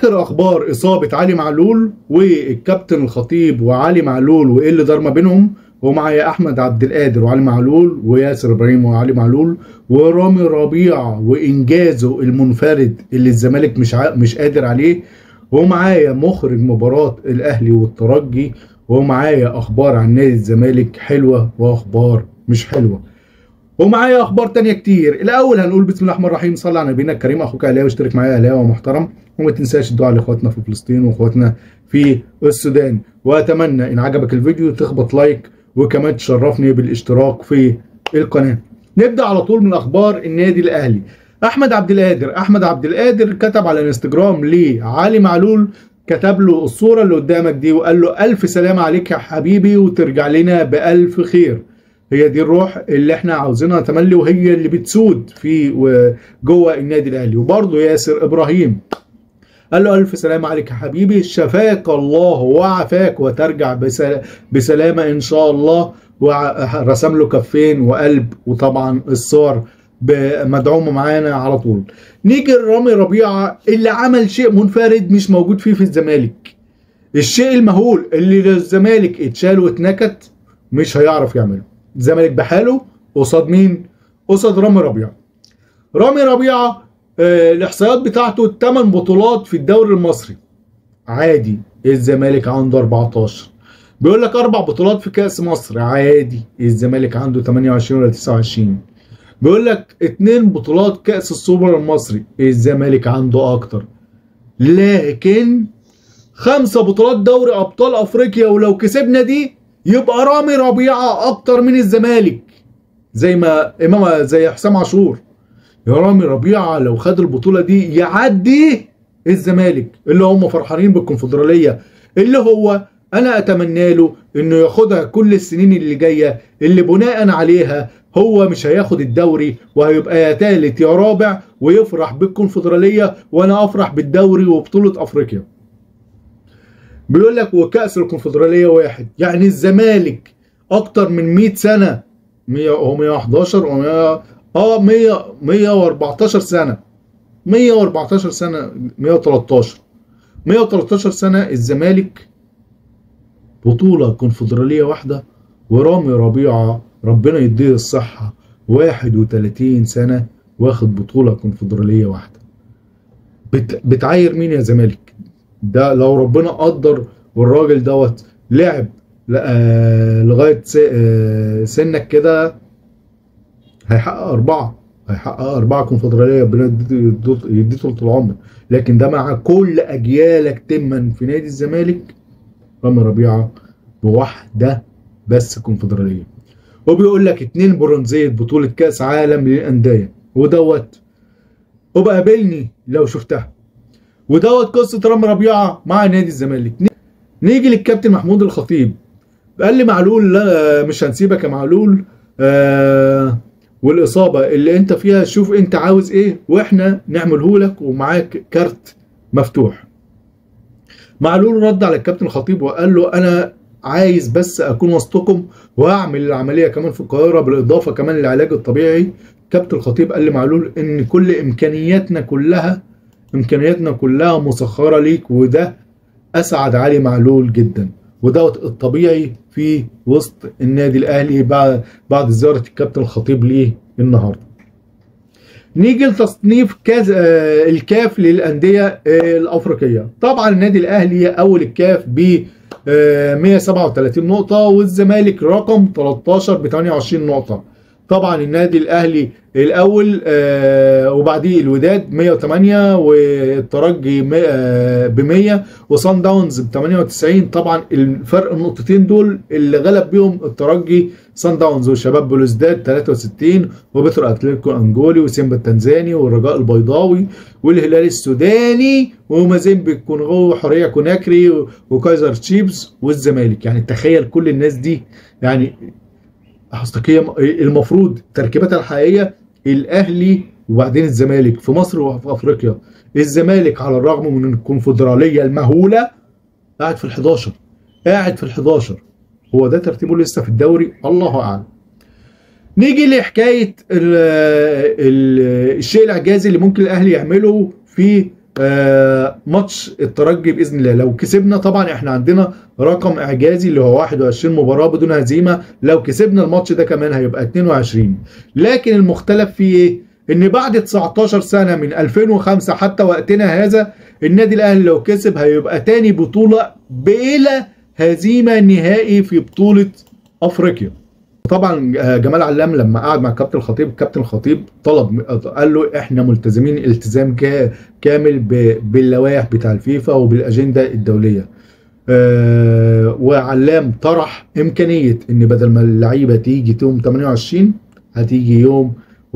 اخر اخبار اصابه علي معلول والكابتن الخطيب وعلي معلول وايه اللي دار ما بينهم ومعايا احمد عبد القادر وعلي معلول وياسر ابراهيم وعلي معلول ورامي ربيعه وانجازه المنفرد اللي الزمالك مش ع... مش قادر عليه ومعايا مخرج مباراه الاهلي والترجي ومعايا اخبار عن نادي الزمالك حلوه واخبار مش حلوه ومعايا اخبار تانية كتير الاول هنقول بسم الله الرحمن الرحيم صلى على نبينا الكريم اخوك اهلاوي اشترك معايا اهلاوي ومحترم وما تنساش الدعاء لاخواتنا في فلسطين واخواتنا في السودان واتمنى ان عجبك الفيديو تخبط لايك وكمان تشرفني بالاشتراك في القناه نبدا على طول من اخبار النادي الاهلي احمد عبد القادر احمد عبد القادر كتب على الانستجرام لعلي معلول كتب له الصوره اللي قدامك دي وقال له الف سلام عليك يا حبيبي وترجع لنا بالف خير هي دي الروح اللي احنا عاوزينها تملي وهي اللي بتسود في جوه النادي الاهلي وبرضه ياسر ابراهيم قال له الف سلام عليك يا حبيبي شفاك الله وعافاك وترجع بسلامه ان شاء الله ورسم له كفين وقلب وطبعا الصور مدعومه معانا على طول نيجي لرامي ربيعه اللي عمل شيء منفرد مش موجود فيه في الزمالك الشيء المهول اللي للزمالك اتشال واتنكت مش هيعرف يعمله الزمالك بحاله قصاد مين قصاد رامي ربيعه رامي ربيعه آه الاحصائيات بتاعته 8 بطولات في الدوري المصري عادي الزمالك عنده 14 بيقول لك اربع بطولات في كاس مصر عادي الزمالك عنده 28 ولا 29 بيقول لك اتنين بطولات كاس السوبر المصري الزمالك عنده اكتر لكن خمسه بطولات دوري ابطال افريقيا ولو كسبنا دي يبقى رامي ربيعه اكتر من الزمالك زي ما امام زي حسام عاشور يا رامي ربيعه لو خد البطوله دي يعدي الزمالك اللي هم فرحانين بالكونفدراليه اللي هو انا اتمنى له انه ياخدها كل السنين اللي جايه اللي بناء عليها هو مش هياخد الدوري وهيبقى يا تالت يا رابع ويفرح بالكونفدراليه وانا افرح بالدوري وبطوله افريقيا بيقول لك وكأس الكونفدرالية واحد يعني الزمالك أكتر من 100 سنة 100 هو 111 و 100 اه 100 114 سنة 114 سنة 113 113 سنة الزمالك بطولة كونفدرالية واحدة ورامي ربيعة ربنا يديه الصحة 31 سنة واخد بطولة كونفدرالية واحدة بت... بتعاير مين يا زمالك؟ ده لو ربنا قدر والراجل دوت لعب لغايه سنك كده هيحقق اربعه هيحقق اربعه كونفدراليه ربنا يديه طول العمر لكن ده مع كل اجيالك تما في نادي الزمالك رامي ربيعه بواحده بس كونفدراليه وبيقول لك اتنين برونزيه بطوله كاس عالم للانديه ودوت وبقى قابلني لو شفتها ودوت قصه رامي ربيعه مع نادي الزمالك نيجي للكابتن محمود الخطيب قال لي معلول لا مش هنسيبك يا معلول آه والاصابه اللي انت فيها شوف انت عاوز ايه واحنا نعمله لك ومعاك كارت مفتوح معلول رد على الكابتن الخطيب وقال له انا عايز بس اكون وسطكم واعمل العمليه كمان في القاهره بالاضافه كمان للعلاج الطبيعي كابتن الخطيب قال لمعلول ان كل امكانياتنا كلها امكانياتنا كلها مسخره ليك وده اسعد علي معلول جدا ودوت الطبيعي في وسط النادي الاهلي بعد بعد زياره الكابتن الخطيب ليه النهارده نيجي لتصنيف كاز آه الكاف للانديه آه الافريقيه طبعا النادي الاهلي اول الكاف ب آه 137 نقطه والزمالك رقم 13 ب 28 نقطه طبعا النادي الاهلي الاول آه وبعديه الوداد 108 والترجي ب 100 وصن داونز ب 98 طبعا الفرق النقطتين دول اللي غلب بيهم الترجي صن داونز وشباب بلوزداد 63 وبترو اتلتيكو انجولي وسيمبا التنزاني والرجاء البيضاوي والهلال السوداني ومازيمبي كونغو وحريه كوناكري وكايزر تشيبس والزمالك يعني تخيل كل الناس دي يعني هي المفروض تركيبتها الحقيقيه الاهلي وبعدين الزمالك في مصر وفي افريقيا الزمالك على الرغم من الكونفدراليه المهوله قاعد في ال11 قاعد في ال11 هو ده ترتيبه لسه في الدوري الله اعلم نيجي لحكايه ال ال الشيء الاعجازي اللي ممكن الاهلي يعمله في آه ماتش الترجي باذن الله لو كسبنا طبعا احنا عندنا رقم اعجازي اللي هو 21 مباراه بدون هزيمه لو كسبنا الماتش ده كمان هيبقى 22 لكن المختلف فيه ايه ان بعد 19 سنه من 2005 حتى وقتنا هذا النادي الاهلي لو كسب هيبقى تاني بطوله بلا هزيمه نهائي في بطوله افريقيا طبعا جمال علام لما قعد مع كابتن الخطيب كابتن الخطيب طلب قال له احنا ملتزمين التزام كامل باللوائح بتاع الفيفا وبالاجنده الدوليه أه وعلام طرح امكانيه ان بدل ما اللعيبه تيجي يوم 28 هتيجي يوم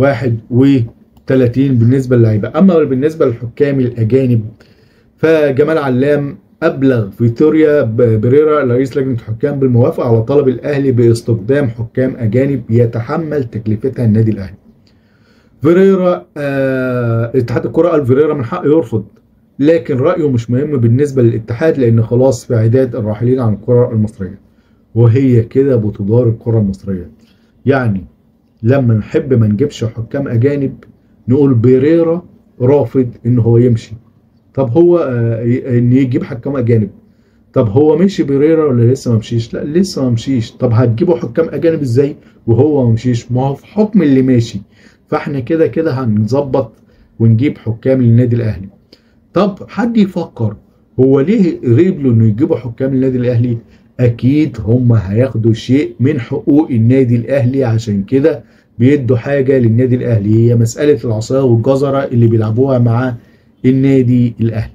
31 بالنسبه للعيبه اما بالنسبه للحكام الاجانب فجمال علام ابلغ فيتوريا بريرا رئيس لجنه الحكام بالموافقه على طلب الاهلي باستخدام حكام اجانب يتحمل تكلفتها النادي الاهلي. فيريرا آه اتحاد الكره قال فيريرا من حقه يرفض لكن رايه مش مهم بالنسبه للاتحاد لان خلاص في عداد الراحلين عن الكره المصريه. وهي كده بتدار الكره المصريه. يعني لما نحب ما نجيبش حكام اجانب نقول بيريرا رافض ان هو يمشي طب هو آه ان يجيب حكام اجانب طب هو مشي بيريرا ولا لسه ما مشيش لا لسه ما مشيش طب هتجيبوا حكام اجانب ازاي وهو ما مشيش ما هو في حكم اللي ماشي فاحنا كده كده هنظبط ونجيب حكام للنادي الاهلي طب حد يفكر هو ليه ريبلو انه يجيبوا حكام للنادي الاهلي اكيد هم هياخدوا شيء من حقوق النادي الاهلي عشان كده بيدوا حاجه للنادي الاهلي هي مساله العصايه والجزره اللي بيلعبوها مع النادي الاهلي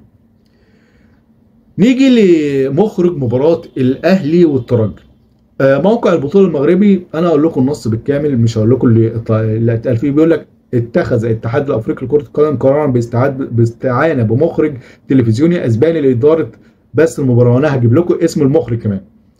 نيجي لمخرج مباراة الاهلي والترجي موقع البطولة المغربي انا اقول لكم النص بالكامل مش هقول لكم اللي اتقال فيه بيقول لك اتخذ الاتحاد الافريقي لكرة القدم قرارا باستعاد باستعانة بمخرج تلفزيوني اسباني لادارة بث المباراة وانا هجيب لكم اسم المخرج كمان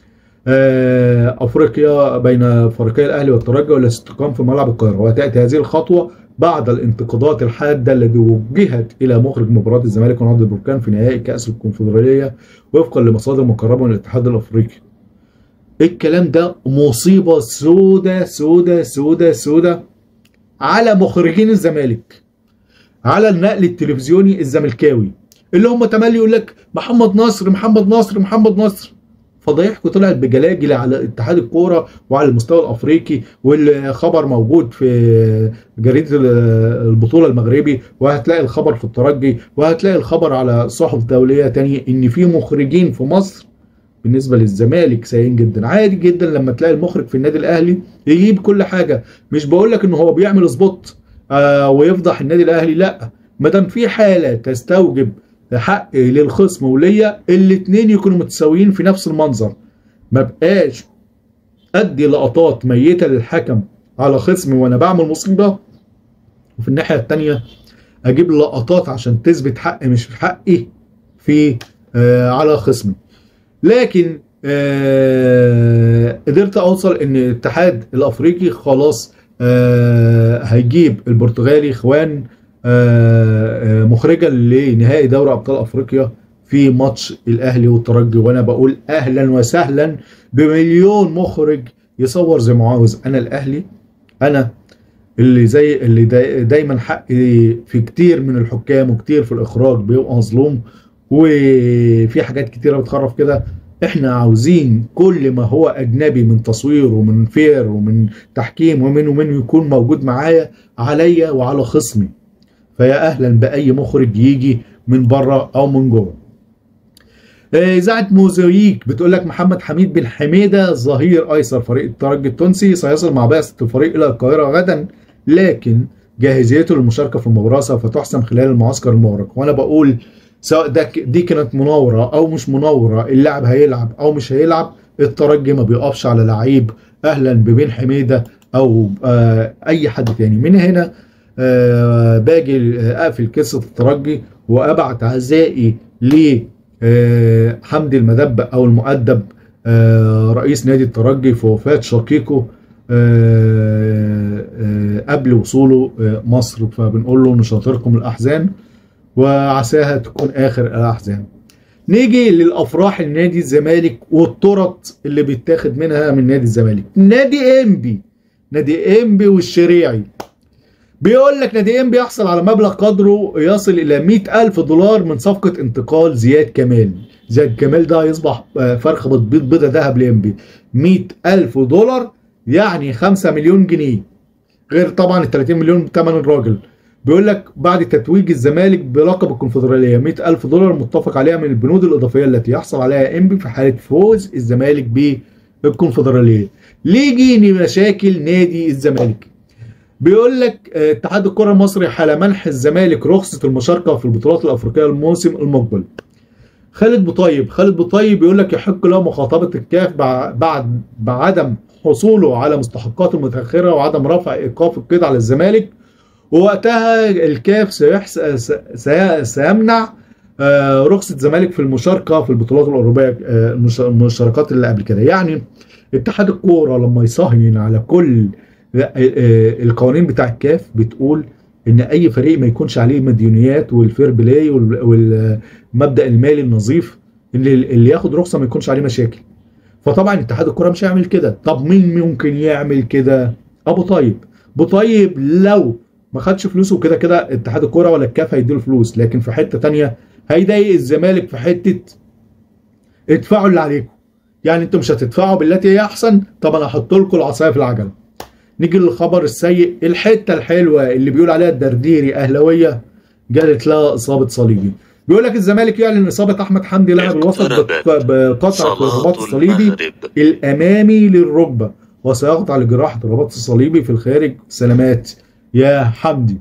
افريقيا بين فريقي الاهلي والترجي والتي تقام في ملعب القاهرة وتاتي هذه الخطوة بعد الانتقادات الحادة التي وجهت إلى مخرج مباراة الزمالك ونهضة البركان في نهائي كأس الكونفدرالية وفقا لمصادر مقربة من الاتحاد الأفريقي. الكلام ده مصيبة سودة سودة سودة سودة على مخرجين الزمالك على النقل التلفزيوني الزملكاوي اللي هم تملي يقول لك محمد نصر محمد نصر محمد نصر فضايحكم طلعت بجلاجل على اتحاد الكوره وعلى المستوى الافريقي والخبر موجود في جريده البطوله المغربي وهتلاقي الخبر في الترجي وهتلاقي الخبر على صحف دوليه تانية ان في مخرجين في مصر بالنسبه للزمالك سيئين جدا عادي جدا لما تلاقي المخرج في النادي الاهلي يجيب كل حاجه مش بقول لك ان هو بيعمل سبوت آه ويفضح النادي الاهلي لا ما دام في حاله تستوجب حق للخصم وليا الاثنين يكونوا متساويين في نفس المنظر ما بقاش ادي لقطات ميته للحكم على خصمي وانا بعمل مصيبه وفي الناحيه الثانيه اجيب لقطات عشان تثبت حقي مش حقي في آه على خصمي لكن آه قدرت اوصل ان الاتحاد الافريقي خلاص آه هيجيب البرتغالي اخوان آه مخرجا لنهائي دوري ابطال افريقيا في ماتش الاهلي والترجي وانا بقول اهلا وسهلا بمليون مخرج يصور زي ما عاوز انا الاهلي انا اللي زي اللي داي دايما حقي في كتير من الحكام وكتير في الاخراج بيبقى مظلوم وفي حاجات كتيره بتخرف كده احنا عاوزين كل ما هو اجنبي من تصوير ومن فير ومن تحكيم ومن ومن يكون موجود معايا عليا وعلى خصمي فيا اهلا باي مخرج يجي من بره او من جوه اذاعه موزايك بتقول لك محمد حميد بن حميده ظهير ايسر فريق الترجي التونسي سيصل مع بعثه الفريق الى القاهره غدا لكن جاهزيته للمشاركه في المباراه سوف تحسم خلال المعسكر المغرق وانا بقول سواء ده دي كانت مناوره او مش مناوره اللاعب هيلعب او مش هيلعب الترجي ما بيقفش على لعيب اهلا ببن حميده او آه اي حد تاني من هنا آه باجي اقفل قصه الترجي وابعت عزائي ل آه حمدي المدب او المؤدب آه رئيس نادي الترجي في وفاه شقيقه آه قبل وصوله مصر فبنقول له نشاطركم الاحزان وعساها تكون اخر الاحزان نيجي للافراح النادي الزمالك والطرط اللي بيتاخد منها من نادي الزمالك نادي انبي نادي انبي والشريعي بيقول لك نادي ام بيحصل على مبلغ قدره يصل الى 100 الف دولار من صفقه انتقال زياد كمال زياد كمال ده هيصبح آه، فرخه بتبيض بيضه ذهب لانبي 100 الف دولار يعني 5 مليون جنيه غير طبعا ال 30 مليون ثمن الراجل بيقول لك بعد تتويج الزمالك بلقب الكونفدراليه 100 الف دولار متفق عليها من البنود الاضافيه التي يحصل عليها انبي في حاله فوز الزمالك بالكونفدراليه ليجي مشاكل نادي الزمالك بيقول لك آه، اتحاد الكره المصري حال منح الزمالك رخصه المشاركه في البطولات الافريقيه الموسم المقبل خالد بوطيب خالد بوطيب بيقول لك يحق له مخاطبه الكاف بع- بعد بعدم حصوله على مستحقاته المتاخره وعدم رفع ايقاف القيد على الزمالك ووقتها الكاف سيحس... سي... سيمنع آه، رخصه الزمالك في المشاركه في البطولات الاوروبيه آه، المش- المشاركات اللي قبل كده يعني اتحاد الكوره لما يصهين على كل آه، آه، القوانين بتاع الكاف بتقول ان اي فريق ما يكونش عليه مديونيات والفير بلاي وال- والمبدا المالي النظيف اللي اللي ياخد رخصه ما يكونش عليه مشاكل فطبعا اتحاد الكوره مش هيعمل كده طب مين ممكن يعمل كده ابو طيب ابو طيب لو ما خدش فلوسه كده كده اتحاد الكوره ولا الكاف هيديله فلوس لكن في حته تانية هيضايق الزمالك في حته ادفعوا اللي عليكم يعني انتوا مش هتدفعوا بالتي هي احسن طب انا هحط لكم العصايه في العجله نيجي للخبر السيء الحته الحلوه اللي بيقول عليها الدرديري اهلاويه جالت لها اصابه صليبي بيقول لك الزمالك يعلن اصابه احمد حمدي لاعب الوسط اقتربت بق- بقطع في صلاة الرباط الصليبي المغرب الامامي للركبه وسيخضع لجراحه الرباط الصليبي في الخارج سلامات يا حمدي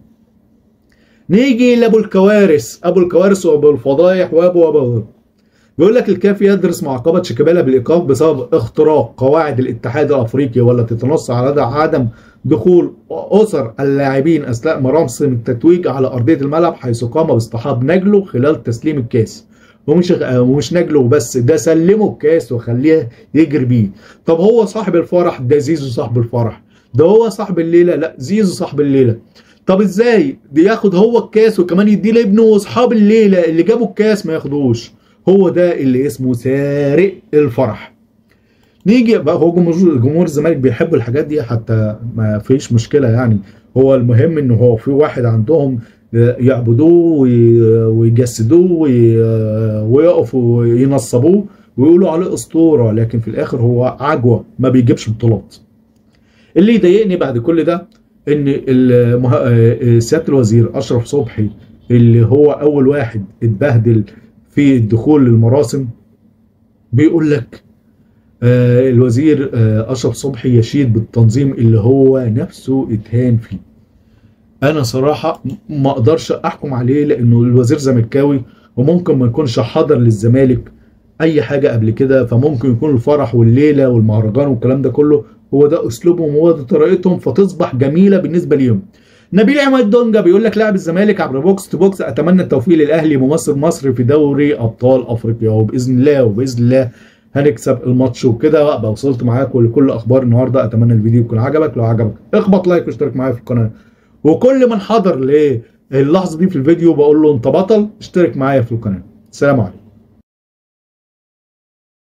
نيجي لابو الكوارث ابو الكوارث وابو الفضايح وابو ابو بيقول لك الكاف يدرس معاقبه شيكابالا بالايقاف بسبب اختراق قواعد الاتحاد الافريقي والتي تنص على عدم دخول اسر اللاعبين اثناء مراسم التتويج على ارضيه الملعب حيث قام باصطحاب نجله خلال تسليم الكاس ومش ومش نجله بس ده سلمه الكاس وخليه يجري بيه طب هو صاحب الفرح ده زيزو صاحب الفرح ده هو صاحب الليله لا زيزو صاحب الليله طب ازاي دي ياخد هو الكاس وكمان يديه لابنه واصحاب الليله اللي جابوا الكاس ما ياخدوش هو ده اللي اسمه سارق الفرح نيجي بقى هو جمهور جمهور الزمالك بيحبوا الحاجات دي حتى ما فيش مشكله يعني هو المهم ان هو في واحد عندهم يعبدوه وي- ويجسدوه وي- ويقفوا وينصبوه ويقولوا عليه اسطوره لكن في الاخر هو عجوه ما بيجيبش بطولات اللي يضايقني بعد كل ده ان المه... آه، سياده الوزير اشرف صبحي اللي هو اول واحد اتبهدل في الدخول للمراسم بيقول لك آه، الوزير آه، اشرف صبحي يشيد بالتنظيم اللي هو نفسه اتهان فيه انا صراحه ما اقدرش احكم عليه لانه الوزير زملكاوي وممكن ما يكونش حضر للزمالك اي حاجه قبل كده فممكن يكون الفرح والليله والمهرجان والكلام ده كله هو ده اسلوبهم وهو ده طريقتهم فتصبح جميله بالنسبه ليهم نبيل عماد دونجا بيقول لك لاعب الزمالك عبر بوكس تو بوكس اتمنى التوفيق للاهلي ممثل مصر في دوري ابطال افريقيا وباذن الله وباذن الله هنكسب الماتش وكده ابقى وصلت معاكم لكل اخبار النهارده اتمنى الفيديو يكون عجبك لو عجبك اخبط لايك واشترك معايا في القناه وكل من حضر للحظه دي في الفيديو بقول له انت بطل اشترك معايا في القناه سلام عليكم